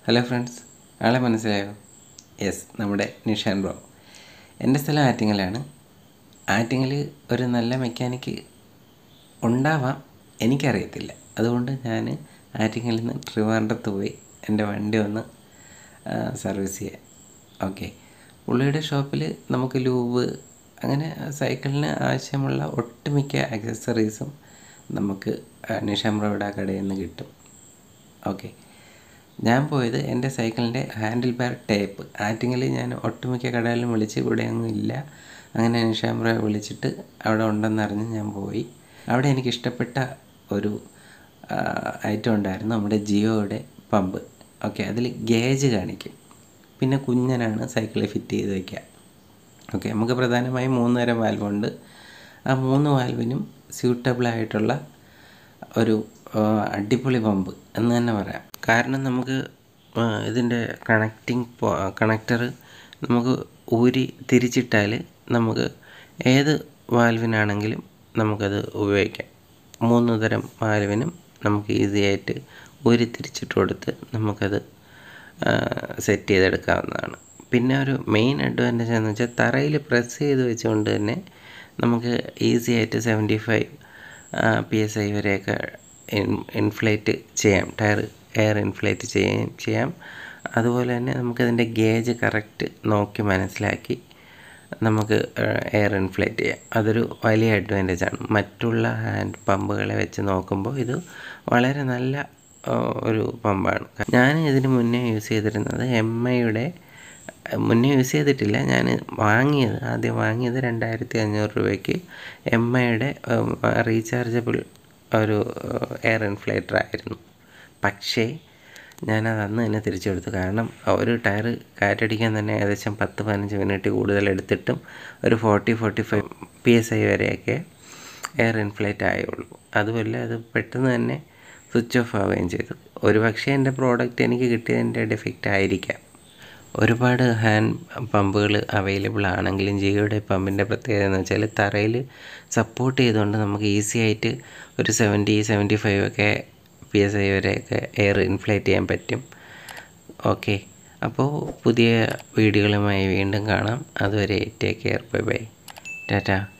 hello friends ആളെ മനസ്സിലായോ yes നമ്മുടെ നിഷാൻ ബ്രോ എൻ്റെ സ്ഥലം ആറ്റിങ്ങലാണ് ആറ്റിങ്ങൽ ഒരു നല്ല മെക്കാനിക്ക് ഉണ്ടാവാം എനിക്കറിയത്തില്ല അതുകൊണ്ട് ഞാൻ ആറ്റിങ്ങലിൽ നിന്ന് ട്രിവാൻഡ്രത്ത് പോയി എൻ്റെ വണ്ടി ഒന്ന് സർവീസ് ചെയ്യാൻ ഓക്കെ പുള്ളിയുടെ ഷോപ്പിൽ നമുക്ക് ലൂബ് അങ്ങനെ സൈക്കിളിന് ആവശ്യമുള്ള ഒട്ടുമിക്ക ആക്സസറീസും നമുക്ക് നിഷാൻ ബ്രോയുടെ ആ കടയിൽ നിന്ന് കിട്ടും ഓക്കെ ഞാൻ പോയത് എൻ്റെ സൈക്കിളിൻ്റെ ഹാൻഡിൽ ബാർ ടേപ്പ് ആറ്റിങ്ങൽ ഞാൻ ഒട്ടുമിക്ക കടകളിലും വിളിച്ച് ഇവിടെ ഒന്നും ഇല്ല അങ്ങനെ നിഷാമ്പ്രയെ വിളിച്ചിട്ട് അവിടെ ഉണ്ടെന്നറിഞ്ഞ് ഞാൻ പോയി അവിടെ എനിക്ക് ഇഷ്ടപ്പെട്ട ഒരു ഐറ്റം ഉണ്ടായിരുന്നു നമ്മുടെ ജിയോയുടെ പമ്പ് ഓക്കെ അതിൽ ഗേജ് കാണിക്കും പിന്നെ കുഞ്ഞനാണ് സൈക്കിളിൽ ഫിറ്റ് ചെയ്ത് വയ്ക്കുക ഓക്കെ നമുക്ക് പ്രധാനമായും മൂന്ന് തരം വാൽവുണ്ട് ആ മൂന്ന് വാൽവിനും സ്യൂട്ടബിൾ ആയിട്ടുള്ള ഒരു അടിപൊളി പമ്പ് എന്ന് തന്നെ പറയാം കാരണം നമുക്ക് ഇതിൻ്റെ കണക്റ്റിംഗ് കണക്ടർ നമുക്ക് ഊരി തിരിച്ചിട്ടാൽ നമുക്ക് ഏത് വാൽവിനാണെങ്കിലും നമുക്കത് ഉപയോഗിക്കാം മൂന്ന് തരം വാൽവിനും നമുക്ക് ഈസി ആയിട്ട് ഊരി തിരിച്ചിട്ട് കൊടുത്ത് നമുക്കത് സെറ്റ് ചെയ്തെടുക്കാവുന്നതാണ് പിന്നെ ഒരു മെയിൻ അഡ്വാൻറ്റേജ് എന്ന് വെച്ചാൽ തറയിൽ പ്രസ് ചെയ്ത് വെച്ചുകൊണ്ട് തന്നെ നമുക്ക് ഈസി ആയിട്ട് seventy five P S I വരെയൊക്കെ ഇൻഫ്ലേറ്റ് ചെയ്യാം ടയർ എയർ ഇൻഫ്ലേറ്റ് ചെയ്യുകയും ചെയ്യാം അതുപോലെ തന്നെ നമുക്കതിൻ്റെ ഗേജ് കറക്റ്റ് നോക്കി മനസ്സിലാക്കി നമുക്ക് എയർ ഇൻഫ്ലേറ്റ് ചെയ്യാം അതൊരു വലിയ അഡ്വാൻറ്റേജ് ആണ് മറ്റുള്ള ഹാൻഡ് പമ്പുകളെ വെച്ച് നോക്കുമ്പോൾ ഇത് വളരെ നല്ല ഒരു പമ്പാണ് ഞാൻ ഇതിന് മുന്നേ യൂസ് ചെയ്തിരുന്നത് എം ഐയുടെ മുന്നേ യൂസ് ചെയ്തിട്ടില്ല ഞാൻ വാങ്ങിയത് ആദ്യം വാങ്ങിയത് രണ്ടായിരത്തി അഞ്ഞൂറ് രൂപയ്ക്ക് എം ഐയുടെ റീചാർജബിൾ ഒരു എയർ ഇൻഫ്ലേറ്റർ ആയിരുന്നു പക്ഷേ ഞാനത് അന്ന് തന്നെ തിരിച്ചെടുത്തു കാരണം ഒരു ടയർ കാറ്റടിക്കാൻ തന്നെ ഏകദേശം പത്ത് പതിനഞ്ച് മിനിറ്റ് കൂടുതൽ എടുത്തിട്ടും ഒരു forty forty five P S I വരെയൊക്കെ എയർ ഇൻഫ്ലേറ്റ് ആയുള്ളൂ അതുപോലെ അത് പെട്ടെന്ന് തന്നെ സ്വിച്ച് ഓഫ് ആവുകയും ചെയ്തു ഒരു പക്ഷേ എൻ്റെ പ്രോഡക്റ്റ് എനിക്ക് കിട്ടിയതിൻ്റെ ഡിഫക്റ്റ് ആയിരിക്കാം ഒരുപാട് ഹാൻഡ് പമ്പുകൾ അവൈലബിൾ ആണെങ്കിലും ജിയോയുടെ പമ്പിൻ്റെ പ്രത്യേകത എന്ന് വെച്ചാൽ തറയിൽ സപ്പോർട്ട് ചെയ്തുകൊണ്ട് നമുക്ക് ഈസി ആയിട്ട് ഒരു സെവൻറ്റി സെവൻറ്റി ഫൈവ് ഒക്കെ പി എസ് ഐ വരെയൊക്കെ എയർ ഇൻഫ്ലേറ്റ് ചെയ്യാൻ പറ്റും ഓക്കെ അപ്പോൾ പുതിയ വീഡിയോകളുമായി വീണ്ടും കാണാം അതുവരെ take care bye bye Tata